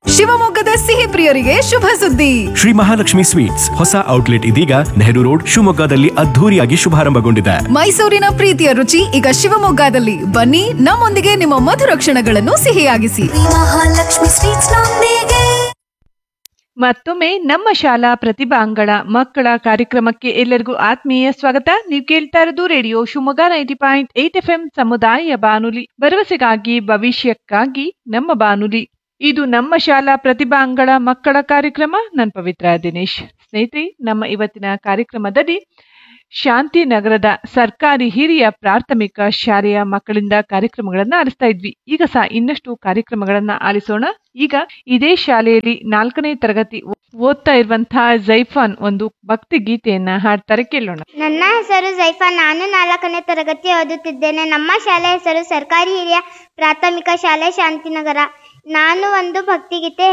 ಶಿವಮೊಗ್ಗದ ಸಿಹಿ ಪ್ರಿಯರಿಗೆ ಶುಭ ಸುದ್ದಿ ಶ್ರೀ ಮಹಾಲಕ್ಷ್ಮಿ ಸ್ವೀಟ್ಸ್ ಹೊಸ ಔಟ್ಲೆಟ್ ಇದೀಗ ನೆಹರು ರೋಡ್ ಶಿವಮೊಗ್ಗದಲ್ಲಿ ಅದ್ಧೂರಿಯಾಗಿ ಶುಭಾರಂಭಗೊಂಡಿದೆ ಮೈಸೂರಿನ ಪ್ರೀತಿಯ ರುಚಿ ಈಗ ಶಿವಮೊಗ್ಗದಲ್ಲಿ ಬನ್ನಿ ನಮ್ಮೊಂದಿಗೆ ನಿಮ್ಮ ಮಧುರ ಕ್ಷಣಗಳನ್ನು ಸಿಹಿಯಾಗಿಸಿ ಮಹಾಲಕ್ಷ್ಮಿ ಸ್ವೀಟ್ಸ್ ನೊಂದಿಗೆ ಮತ್ತೊಮ್ಮೆ ನಮ್ಮ ಶಾಲಾ ಪ್ರತಿಭಾಂಗಣ ಮಕ್ಕಳ ಕಾರ್ಯಕ್ರಮಕ್ಕೆ ಎಲ್ಲರಿಗೂ ಆತ್ಮೀಯ ಸ್ವಾಗತ ನೀವು ಕೇಳ್ತಾ ಇರೋದು radio Shivamogga ninety point eight F M ಸಮುದಾಯ ಬಾನುಲಿ ಭರವಸೆಗಾಗಿ ಭವಿಷ್ಯಕ್ಕಾಗಿ ನಮ್ಮ ಬಾನುಲಿ ಇದು ನಮ್ಮ ಶಾಲಾ ಪ್ರತಿಭಾಂಗಣ ಮಕ್ಕಳ ಕಾರ್ಯಕ್ರಮ ನಾನು ಪವಿತ್ರ ದಿನೇಶ್ ಸ್ನೇಹಿತರೆ ನಮ್ಮ ಇವತ್ತಿನ ಕಾರ್ಯಕ್ರಮದಲ್ಲಿ ಶಾಂತಿನಗರದ ಸರ್ಕಾರಿ ಹಿರಿಯ ಪ್ರಾಥಮಿಕ ಶಾಲೆಯ ಮಕ್ಕಳಿಂದ ಕಾರ್ಯಕ್ರಮಗಳನ್ನ ಆಲಿಸ್ತಾ ಇದ್ವಿ ಈಗ ಸಹ ಇನ್ನಷ್ಟು ಕಾರ್ಯಕ್ರಮಗಳನ್ನ ಆಲಿಸೋಣ ಈಗ ಇದೇ ಶಾಲೆಯಲ್ಲಿ ನಾಲ್ಕನೇ ತರಗತಿ ಓದ್ತಾ ಇರುವಂತಹ ಜೈಫಾನ್ ಒಂದು ಭಕ್ತಿ ಗೀತೆಯನ್ನ ಹಾಡ್ತಾರೆ ಕೇಳೋಣ ನನ್ನ ಹೆಸರು ಜೈಫಾ ನಾನು ನಾಲ್ಕನೇ ತರಗತಿ ಓದುತ್ತಿದ್ದೇನೆ ನಮ್ಮ ಶಾಲೆ ಹೆಸರು ಸರ್ಕಾರಿ ಹಿರಿಯ ಪ್ರಾಥಮಿಕ ಶಾಲೆ ಶಾಂತಿನಗರ ನಾನು ಒಂದು ಭಕ್ತಿಗೀತೆ